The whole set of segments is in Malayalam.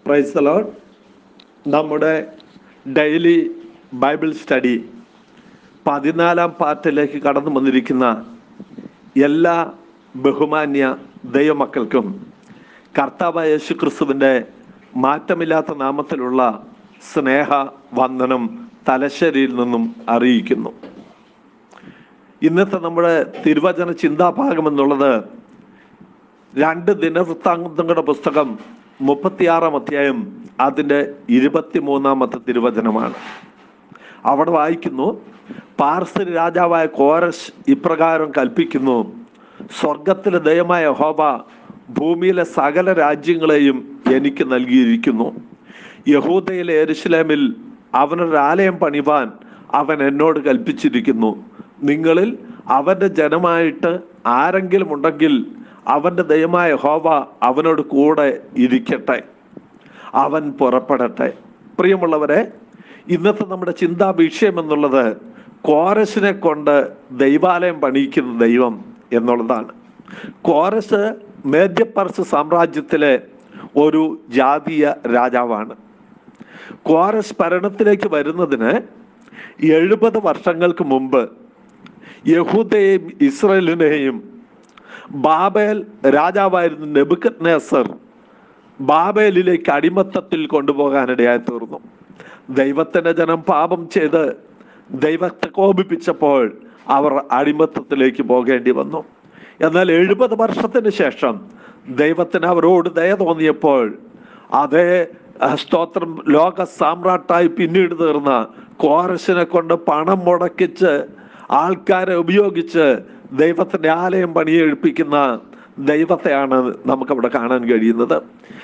പ്രൈസ് ലോഡ് നമ്മുടെ ഡെയിലി ബൈബിൾ സ്റ്റഡി പതിനാലാം പാർട്ടിലേക്ക് കടന്നു വന്നിരിക്കുന്ന എല്ലാ ബഹുമാന്യ ദൈവമക്കൾക്കും കർത്താവായ യേശു ക്രിസ്തുവിൻ്റെ മാറ്റമില്ലാത്ത നാമത്തിലുള്ള സ്നേഹ വന്ദനം തലശ്ശേരിയിൽ നിന്നും അറിയിക്കുന്നു ഇന്നത്തെ നമ്മുടെ തിരുവചന ചിന്താഭാഗം എന്നുള്ളത് രണ്ട് ദിനവൃത്താന്തങ്ങളുടെ പുസ്തകം മുപ്പത്തിയാറാം അധ്യായം അതിൻ്റെ ഇരുപത്തിമൂന്നാമത്തെ തിരുവചനമാണ് അവിടെ വായിക്കുന്നു പാർസൽ രാജാവായ കോരശ് ഇപ്രകാരം കൽപ്പിക്കുന്നു സ്വർഗത്തിലെ ദയമായ ഹോബ ഭൂമിയിലെ സകല രാജ്യങ്ങളെയും എനിക്ക് നൽകിയിരിക്കുന്നു യഹൂദയിലെ എരുശലേമിൽ അവനൊരു ആലയം പണിവാൻ അവൻ എന്നോട് കൽപ്പിച്ചിരിക്കുന്നു നിങ്ങളിൽ അവന്റെ ജനമായിട്ട് ആരെങ്കിലും ഉണ്ടെങ്കിൽ അവന്റെ ദയമായ ഹോവ അവനോട് കൂടെ ഇരിക്കട്ടെ അവൻ പുറപ്പെടട്ടെ പ്രിയമുള്ളവരെ ഇന്നത്തെ നമ്മുടെ ചിന്താ വിഷയം എന്നുള്ളത് കോരസിനെ കൊണ്ട് ദൈവാലയം പണിയിക്കുന്ന ദൈവം എന്നുള്ളതാണ് കോരസ് മേധ്യപർസ് സാമ്രാജ്യത്തിലെ ഒരു ജാതീയ രാജാവാണ് കോരസ് ഭരണത്തിലേക്ക് വരുന്നതിന് എഴുപത് വർഷങ്ങൾക്ക് മുമ്പ് യഹൂദയെയും ഇസ്രയേലിനെയും ബാബേൽ രാജാവായിരുന്ന നെബുക്കത് നേസർ ബാബേലിലേക്ക് അടിമത്തത്തിൽ കൊണ്ടുപോകാനിടയായി തീർന്നു ദൈവത്തിന്റെ ജനം പാപം ചെയ്ത് ദൈവത്തെ കോപിപ്പിച്ചപ്പോൾ അവർ അടിമത്തത്തിലേക്ക് പോകേണ്ടി വന്നു എന്നാൽ എഴുപത് വർഷത്തിന് ശേഷം ദൈവത്തിന് അവരോട് ദയ തോന്നിയപ്പോൾ അതേ അഹ് സ്തോത്രം ലോക സാമ്രാട്ടായി പിന്നീട് തീർന്ന കോരസിനെ കൊണ്ട് പണം മുടക്കിച്ച് ആൾക്കാരെ ഉപയോഗിച്ച് ദൈവത്തിന്റെ ആലയം പണിയെഴുപ്പിക്കുന്ന ദൈവത്തെയാണ് നമുക്കവിടെ കാണാൻ കഴിയുന്നത്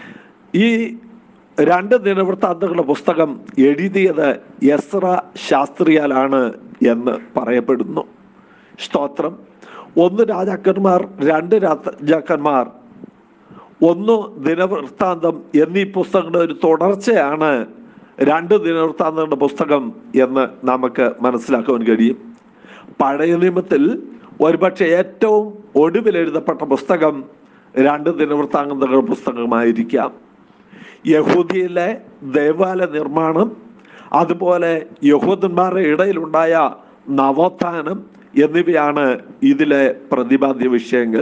ഈ രണ്ട് ദിനവൃത്താന്തങ്ങളുടെ പുസ്തകം എഴുതിയത് യസ്ര ശാസ്ത്രിയാലാണ് എന്ന് പറയപ്പെടുന്നു സ്തോത്രം ഒന്ന് രാജാക്കന്മാർ രണ്ട് രാജാക്കന്മാർ ഒന്ന് ദിനവൃത്താന്തം എന്നീ പുസ്തകങ്ങളുടെ ഒരു തുടർച്ചയാണ് രണ്ട് ദിനവൃത്താന്തങ്ങളുടെ പുസ്തകം എന്ന് നമുക്ക് മനസ്സിലാക്കുവാൻ കഴിയും പഴയ നിയമത്തിൽ ഒരുപക്ഷെ ഏറ്റവും ഒടുവിൽ എഴുതപ്പെട്ട പുസ്തകം രണ്ട് ദിനവൃത്താന്തങ്ങളുടെ പുസ്തകമായിരിക്കാം യഹൂദിയിലെ ദേവാലയ നിർമ്മാണം അതുപോലെ യഹൂദന്മാരുടെ ഇടയിലുണ്ടായ നവോത്ഥാനം എന്നിവയാണ് ഇതിലെ പ്രതിപാദ്യ വിഷയങ്ങൾ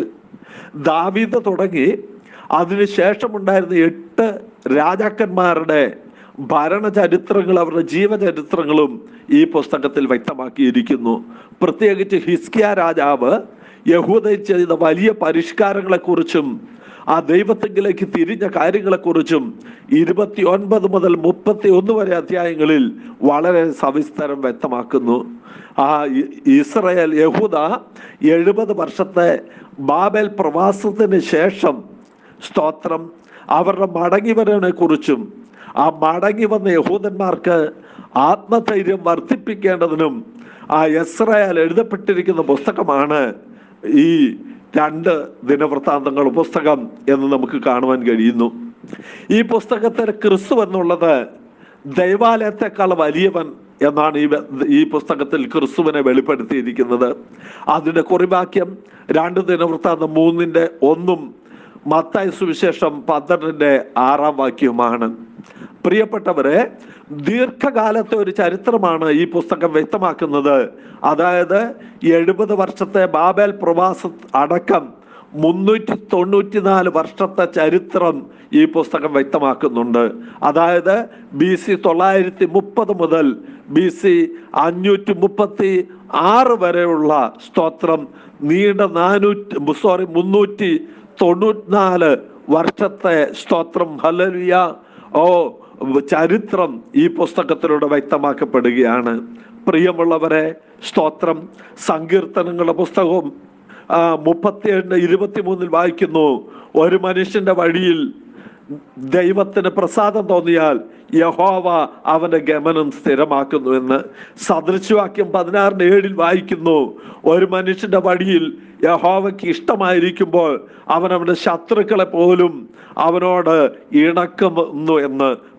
ദാവീദ് തുടങ്ങി അതിനുശേഷമുണ്ടായിരുന്ന എട്ട് രാജാക്കന്മാരുടെ ഭരണചരിത്രങ്ങൾ അവരുടെ ജീവചരിത്രങ്ങളും ഈ പുസ്തകത്തിൽ വ്യക്തമാക്കിയിരിക്കുന്നു പ്രത്യേകിച്ച് ഹിസ്കിയ രാജാവ് യഹൂദയിൽ ചെയ്ത വലിയ പരിഷ്കാരങ്ങളെക്കുറിച്ചും ആ ദൈവത്തെങ്കിലേക്ക് തിരിഞ്ഞ കാര്യങ്ങളെക്കുറിച്ചും ഇരുപത്തി ഒൻപത് മുതൽ മുപ്പത്തി ഒന്ന് വരെ അധ്യായങ്ങളിൽ വളരെ സവിസ്തരം വ്യക്തമാക്കുന്നു ആ ഇ- ഇസ്രയേൽ യഹൂദ എഴുപത് വർഷത്തെ ബാബേൽ പ്രവാസത്തിന് ശേഷം സ്തോത്രം അവരുടെ മടങ്ങിവരനെ കുറിച്ചും ആ മടങ്ങി വന്ന യഹൂദന്മാർക്ക് ആത്മധൈര്യം വർദ്ധിപ്പിക്കേണ്ടതിനും ആ ഇസ്രായേൽ എഴുതപ്പെട്ടിരിക്കുന്ന പുസ്തകമാണ് ഈ രണ്ട് ദിനവൃത്താന്തങ്ങൾ പുസ്തകം എന്ന് നമുക്ക് കാണുവാൻ കഴിയുന്നു ഈ പുസ്തകത്തിൽ ക്രിസ്തു എന്നുള്ളത് ദൈവാലയത്തെക്കാൾ വലിയവൻ എന്നാണ് ഈ വ- ഈ പുസ്തകത്തിൽ ക്രിസ്തുവിനെ വെളിപ്പെടുത്തിയിരിക്കുന്നത് അതിന്റെ കുറിവാക്യം രണ്ട് ദിനവൃത്താന്തം മൂന്നിന്റെ ഒന്നും മത്തായ സുവിശേഷം പന്ത്രണ്ടിന്റെ ആറാം വാക്യവുമാണ് പ്രിയപ്പെട്ടവരെ ദീർഘകാലത്തെ ഒരു ചരിത്രമാണ് ഈ പുസ്തകം വ്യക്തമാക്കുന്നത് അതായത് എഴുപത് വർഷത്തെ ബാബേൽ പ്രവാസ അടക്കം മുന്നൂറ്റി തൊണ്ണൂറ്റിനാല് വർഷത്തെ ചരിത്രം ഈ പുസ്തകം വ്യക്തമാക്കുന്നുണ്ട് അതായത് ബി സി തൊള്ളായിരത്തി മുപ്പത് മുതൽ ബി സി അഞ്ഞൂറ്റി മുപ്പത്തി ആറ് വരെയുള്ള സ്തോത്രം നീണ്ട നാനൂറ്റി സോറി മുന്നൂറ്റി തൊണ്ണൂറ്റിനാല് വർഷത്തെ സ്തോത്രം ഹലലിയ ഓ ചരിത്രം ഈ പുസ്തകത്തിലൂടെ വ്യക്തമാക്കപ്പെടുകയാണ് പ്രിയമുള്ളവരെ സ്തോത്രം സങ്കീർത്തനങ്ങളുടെ പുസ്തകവും ആ, മുപ്പത്തിയേഴിന് ഇരുപത്തിമൂന്നിൽ വായിക്കുന്നു ഒരു മനുഷ്യന്റെ വഴിയിൽ ദൈവത്തിന് പ്രസാദം തോന്നിയാൽ യഹോവ അവന്റെ ഗമനം സ്ഥിരമാക്കുന്നു എന്ന് സദൃശവാക്യം പതിനാറിന് ഏഴിൽ വായിക്കുന്നു ഒരു മനുഷ്യന്റെ വഴിയിൽ യഹോവയ്ക്ക് ഇഷ്ടമായിരിക്കുമ്പോൾ അവൻ അവന്റെ ശത്രുക്കളെ പോലും അവനോട് ഇണക്കുന്നു എന്ന്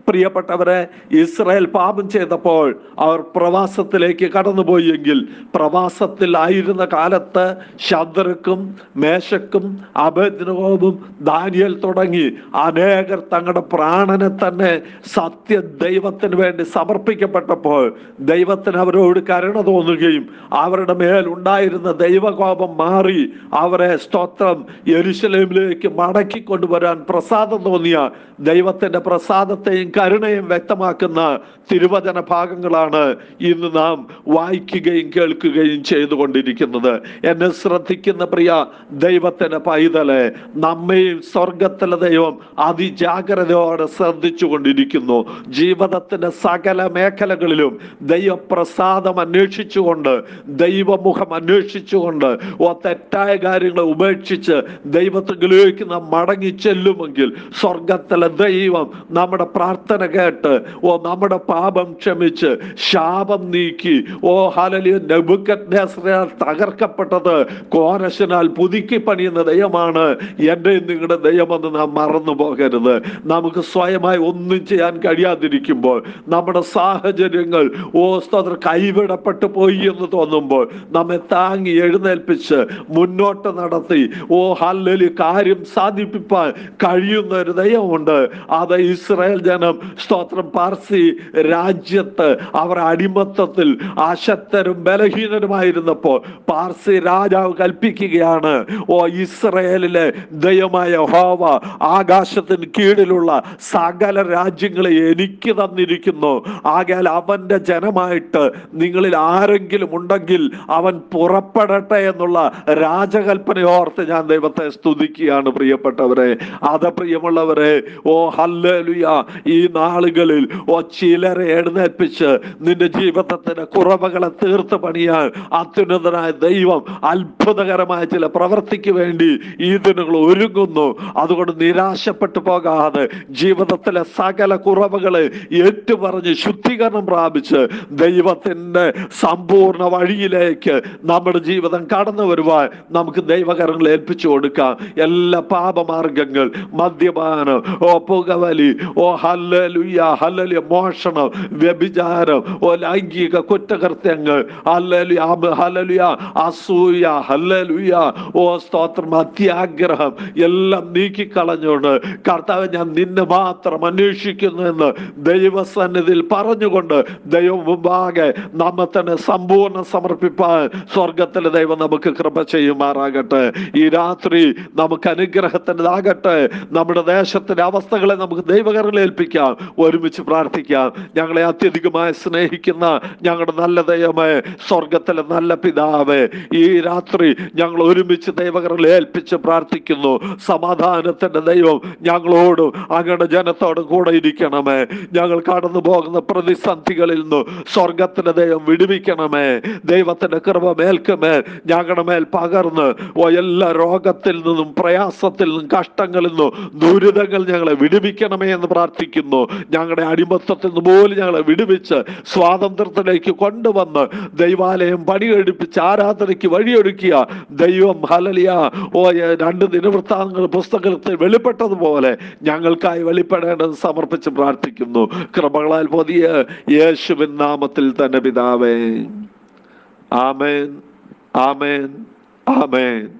പ്രിയപ്പെട്ടവരെ ഇസ്രായേൽ പാപം ചെയ്തപ്പോൾ അവർ പ്രവാസത്തിലേക്ക് കടന്നുപോയി എങ്കിൽ പ്രവാസത്തിൽ ആയിരുന്ന കാലത്ത് ശദ്രക്കും മേശക്കും അഭദ്രകോപും ദാനിയൽ തുടങ്ങി അനേകർ തങ്ങളുടെ പ്രാണനെ തന്നെ സത്യ ദൈവത്തിന് വേണ്ടി സമർപ്പിക്കപ്പെട്ടപ്പോൾ ദൈവത്തിന് അവരോട് കരുണ തോന്നുകയും അവരുടെ മേൽ ഉണ്ടായിരുന്ന ദൈവകോപം മാറി അവരെ സ്തോത്രം യെരുശലേമിലേക്ക് മടക്കി കൊണ്ടുവരാൻ പ്രസാദം തോന്നിയ ദൈവത്തിന്റെ പ്രസാദത്തെയും കരുണയും വ്യക്തമാക്കുന്ന തിരുവചന ഭാഗങ്ങളാണ് ഇന്ന് നാം വായിക്കുകയും കേൾക്കുകയും ചെയ്തുകൊണ്ടിരിക്കുന്നത് എന്നെ ശ്രദ്ധിക്കുന്ന പ്രിയ ദൈവത്തിന്റെ പൈതലെ നമ്മയും സ്വർഗത്തിലെ ദൈവം അതിജാഗ്രതയോടെ ശ്രദ്ധിച്ചു കൊണ്ടിരിക്കുന്നു ജീവിതത്തിന്റെ സകല മേഖലകളിലും ദൈവപ്രസാദം അന്വേഷിച്ചുകൊണ്ട് ദൈവമുഖം അന്വേഷിച്ചുകൊണ്ട് ഓ തെറ്റായ കാര്യങ്ങളെ ഉപേക്ഷിച്ച് ദൈവത്തിലേക്ക് നാം മടങ്ങി ചെല്ലുമെങ്കിൽ സ്വർഗത്തിലെ ദൈവം നമ്മുടെ പ്രാർത്ഥന കേട്ട് ഓ നമ്മുടെ പാപം ക്ഷമിച്ച് ശാപം നീക്കി ഓ ഹലലിയ നെബുക്കറ്റ്നേസറാൽ തകർക്കപ്പെട്ടത് കോരശനാൽ പുതുക്കി പണിയുന്ന ദൈവമാണ് എൻ്റെ നിങ്ങളുടെ ദൈവമെന്ന് നാം മറന്നു പോകരുത് നമുക്ക് സ്വയമായി ഒന്നും ചെയ്യാൻ കഴിയാതിരിക്കുമ്പോൾ നമ്മുടെ സാഹചര്യങ്ങൾ ഓ സ്തോത്ര കൈവിടപ്പെട്ടു പോയി എന്ന് തോന്നുമ്പോൾ നമ്മെ താങ്ങി എഴുന്നേൽപ്പിച്ച് മുന്നോട്ട് നടത്തി ഓ ഹല്ലലി കാര്യം സാധിപ്പിക്കാൻ കഴിയുന്ന ഒരു ദൈവമുണ്ട് അത് ഇസ്രായേൽ ജനം സ്തോത്രം പാർസി രാജ്യത്ത് അവർ അടിമത്തത്തിൽ അശക്തരും ബലഹീനരുമായിരുന്നപ്പോൾ പാർസി രാജാവ് കൽപ്പിക്കുകയാണ് ഓ ഇസ്രയേലിലെ ദൈവമായ ഹോവ ആകാശത്തിന് കീഴിലുള്ള സകല രാജ്യങ്ങളെ എനിക്ക് തന്നിരിക്കുന്നു ആകയാൽ അവന്റെ ജനമായിട്ട് നിങ്ങളിൽ ആരെങ്കിലും ഉണ്ടെങ്കിൽ അവൻ പുറപ്പെടട്ടെ എന്നുള്ള രാജകൽപ്പന ഓർത്ത് ഞാൻ ദൈവത്തെ സ്തുതിക്കുകയാണ് പ്രിയപ്പെട്ടവരെ അത് പ്രിയമുള്ളവരെ ഓ ഹല്ലേലൂയ ഈ നാളുകളിൽ ഓ ചിലരെ എഴുന്നേൽപ്പിച്ച് നിന്റെ ജീവിതത്തിന്റെ കുറവുകളെ തീർത്ത് പണിയാൻ അത്യുന്നതനായ ദൈവം അത്ഭുതകരമായ ചില പ്രവൃത്തിക്ക് വേണ്ടി ഈ ദിനങ്ങൾ ഒരുങ്ങുന്നു അതുകൊണ്ട് നിരാശപ്പെട്ടു പോകാതെ ജീവിതത്തിലെ സകല കുറവുകളെ ഏറ്റുപറഞ്ഞ് ശുദ്ധീകരണം പ്രാപിച്ച് ദൈവത്തിന്റെ സമ്പൂർണ്ണ വഴിയിലേക്ക് നമ്മുടെ ജീവിതം കടന്നു വരുവാൻ നമുക്ക് ദൈവകരങ്ങൾ ഏൽപ്പിച്ചു കൊടുക്കാം എല്ലാ പാപമാർഗങ്ങൾ മദ്യപാനം ഓ പുകവലി ഓ ഹല്ലലുയ ഹല്ലലിയ മോഷണം വ്യഭിചാരം ഓ ലൈംഗിക കുറ്റകൃത്യങ്ങൾ ഹല്ലലുയ ഹല്ലലുയ അസൂയ ഹല്ലലുയ ഓ സ്തോത്രം അത്യാഗ്രഹം എല്ലാം നീക്കിക്കളഞ്ഞുകൊണ്ട് കർത്താവ് ഞാൻ നിന്നെ മാത്രം അന്വേഷിക്കുന്നു എന്ന് ദൈവസന്നിധിയിൽ പറഞ്ഞുകൊണ്ട് ദൈവം മുമ്പാകെ നമ്മെ തന്നെ സമ്പൂർണ്ണ സമർപ്പിപ്പാൻ സ്വർഗത്തിലെ ദൈവം നമുക്ക് കൃപ ചെയ്യുമാറാകട്ടെ ഈ രാത്രി നമുക്ക് അനുഗ്രഹത്തിൻ്റെതാകട്ടെ നമ്മുടെ ദേശത്തിന്റെ അവസ്ഥകളെ നമുക്ക് ദൈവകരങ്ങളിൽ ഏൽപ്പിക്കാം ഒരുമിച്ച് പ്രാർത്ഥിക്കാം ഞങ്ങളെ അത്യധികമായി സ്നേഹിക്കുന്ന ഞങ്ങളുടെ നല്ല ദൈവമേ സ്വർഗത്തിലെ നല്ല പിതാവേ ഈ രാത്രി ഞങ്ങൾ ഒരുമിച്ച് ദൈവകരങ്ങളിൽ ഏൽപ്പിച്ച് പ്രാർത്ഥിക്കുന്നു സമാധാനത്തിന്റെ ദൈവം ഞങ്ങളോടും അങ്ങയുടെ ജനത്തോടും കൂടെ ഇരിക്കണമേ ഞങ്ങൾ കടന്നു പോകുന്ന പ്രതിസന്ധികളിൽ നിന്ന് സ്വർഗത്തിന്റെ ദൈവം വിടുവിക്കണമേ ദൈവത്തിന്റെ കൃപ മേൽക്കുമേൽ ഞങ്ങളുടെ മേൽ പകർന്ന് ഓ എല്ലാ രോഗത്തിൽ നിന്നും പ്രയാസത്തിൽ നിന്നും കഷ്ടങ്ങളിൽ നിന്നും ദുരിതങ്ങൾ ഞങ്ങളെ വിടുവിക്കണമേ എന്ന് പ്രാർത്ഥിക്കുന്നു ഞങ്ങളുടെ അടിമത്തത്തിൽ നിന്ന് പോലും ഞങ്ങളെ വിടുവിച്ച് സ്വാതന്ത്ര്യത്തിലേക്ക് കൊണ്ടുവന്ന് ദൈവാലയം പണിയെടുപ്പിച്ച് ആരാധനയ്ക്ക് വഴിയൊരുക്കിയ ദൈവം ഹലലിയ ഓ ഏ, രണ്ട് ദിനവൃത്താന്തങ്ങൾ പുസ്തകത്തിൽ വെളിപ്പെട്ടതുപോലെ ഞങ്ങൾക്കായി വെളിപ്പെടേണ്ടത് സമർപ്പിച്ച് പ്രാർത്ഥിക്കുന്നു കൃപകളാൽ പൊതിയ യേശുവിൻ നാമത്തിൽ തന്നെ പിതാവേ ആമേൻ ആമേൻ ആമേൻ